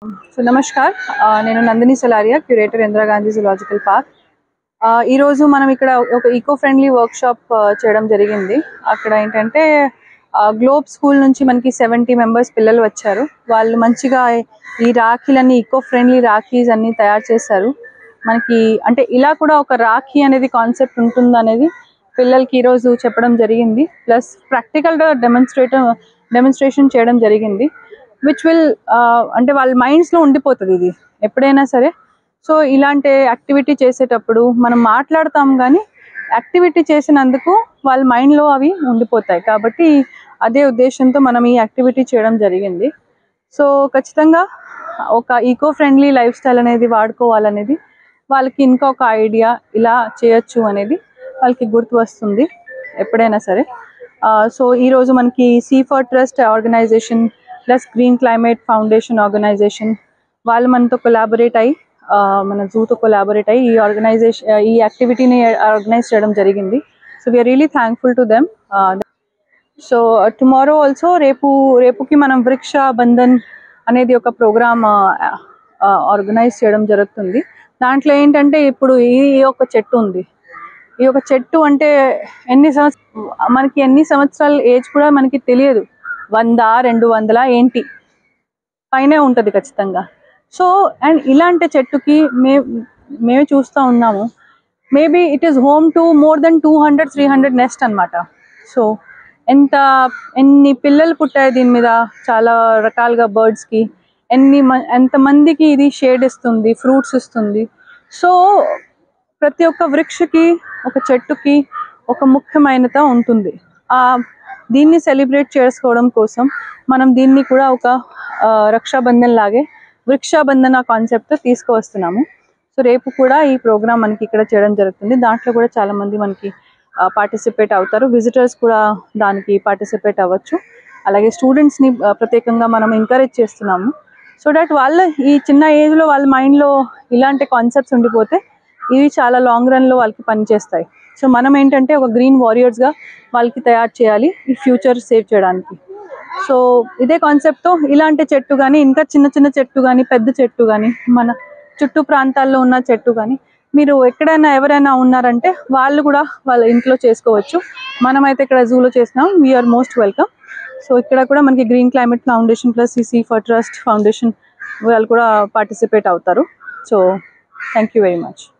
so namaskar ఆ, నేను Nandini Salaria curator Indira Gandhi zoological park ఆ, ఈరోజు మనం ఇక్కడ ఒక ఈకో ఫ్రెండ్లీ వర్క్ షాప్ చేయడం జరిగింది అక్కడ ఏంటంటే గ్లోబ్ స్కూల్ నుంచి మనకి సెవెంటీ మెంబర్స్ పిల్లలు వచ్చారు వాళ్ళు మంచిగా ఈ రాఖీలన్నీ ఈకో ఫ్రెండ్లీ రాఖీస్ అన్ని తయారు చేశారు మనకి అంటే ఇలా కూడా ఒక రాఖీ అనేది కాన్సెప్ట్ ఉంటుంది అనేది పిల్లలకి ఈరోజు చెప్పడం జరిగింది ప్లస్ ప్రాక్టికల్గా డెమాన్స్ట్రేట్ డెమాన్స్ట్రేషన్ చేయడం జరిగింది విచ్ విల్ అంటే వాళ్ళ మైండ్స్లో ఉండిపోతుంది ఇది ఎప్పుడైనా సరే సో ఇలాంటి యాక్టివిటీ చేసేటప్పుడు మనం మాట్లాడతాం కానీ యాక్టివిటీ చేసినందుకు వాళ్ళ మైండ్లో అవి ఉండిపోతాయి కాబట్టి అదే ఉద్దేశంతో మనం ఈ యాక్టివిటీ చేయడం జరిగింది సో ఖచ్చితంగా ఒక ఈకో ఫ్రెండ్లీ లైఫ్ స్టైల్ అనేది వాడుకోవాలనేది వాళ్ళకి ఇంకా ఒక ఐడియా ఇలా చేయొచ్చు అనేది వాళ్ళకి గుర్తు వస్తుంది ఎప్పుడైనా సరే సో ఈరోజు మనకి C for trust organization plus green climate foundation organization వాళ్ళు మనతో కొలాబరేట్ అయ్యి ఆ, మన జూతో కొలాబరేట్ అయ్యి ఈ ఆర్గనైజేషన్ ఈ యాక్టివిటీని ఆర్గనైజ్ చేయడం జరిగింది so we are really thankful to them so tomorrow also రేపు రేపుకి మనం వృక్ష బంధన్ అనేది ఒక ప్రోగ్రామ్ ఆర్గనైజ్ చేయడం జరుగుతుంది దాంట్లో ఏంటంటే ఇప్పుడు ఈ ఒక చెట్టు ఉంది ఈ ఒక చెట్టు అంటే ఎన్ని సంవత్సరం మనకి ఎన్ని సంవత్సరాల ఏజ్ కూడా మనకి తెలియదు వంద రెండు వందల ఏంటి పైనే ఉంటుంది ఖచ్చితంగా సో అండ్ ఇలాంటి చెట్టుకి మే మేము చూస్తూ ఉన్నాము maybe it is home to more than two hundred three hundred nest అనమాట సో ఎంత ఎన్ని పిల్లలు పుట్టాయి దీని మీద చాలా రకాలుగా బర్డ్స్కి ఎన్ని మ- ఎంతమందికి ఇది షేడ్ ఇస్తుంది ఫ్రూట్స్ ఇస్తుంది సో ప్రతి ఒక్క వృక్షకి ఒక చెట్టుకి ఒక ముఖ్యమైనత ఉంటుంది ఆ దీన్ని సెలబ్రేట్ చేసుకోవడం కోసం మనం దీన్ని కూడా ఒక ఆ, రక్షాబంధన్ లాగే వృక్షాబంధన కాన్సెప్ట్ తీసుకువస్తున్నాము సో రేపు కూడా ఈ ప్రోగ్రామ్ మనకి ఇక్కడ చేయడం జరుగుతుంది దాంట్లో కూడా చాలా మంది మనకి పార్టిసిపేట్ అవుతారు విజిటర్స్ కూడా దానికి పార్టిసిపేట్ అవ్వచ్చు అలాగే స్టూడెంట్స్ని ప్రత్యేకంగా మనం ఎంకరేజ్ చేస్తున్నాము సో దట్ వాళ్ళ ఈ చిన్న ఏజ్లో వాళ్ళ మైండ్లో ఇలాంటి కాన్సెప్ట్స్ ఉండిపోతే ఇవి చాలా లాంగ్ రన్లో వాళ్ళకి పనిచేస్తాయి సో మనం ఏంటంటే ఒక గ్రీన్ వారియర్స్గా వాళ్ళకి తయారు చేయాలి ఈ ఫ్యూచర్ సేవ్ చేయడానికి సో ఇదే కాన్సెప్ట్తో ఇలాంటి చెట్టు కానీ ఇంకా చిన్న చిన్న చెట్టు కానీ పెద్ద చెట్టు కానీ మన చుట్టూ ప్రాంతాల్లో ఉన్న చెట్టు కానీ మీరు ఎక్కడైనా ఎవరైనా ఉన్నారంటే వాళ్ళు కూడా వాళ్ళ ఇంట్లో చేసుకోవచ్చు మనమైతే ఇక్కడ జూలో చేసినాం వీఆర్ మోస్ట్ వెల్కమ్ సో ఇక్కడ కూడా మనకి green climate foundation plus CC for trust foundation వాళ్ళు కూడా పార్టిసిపేట్ అవుతారు so thank you very much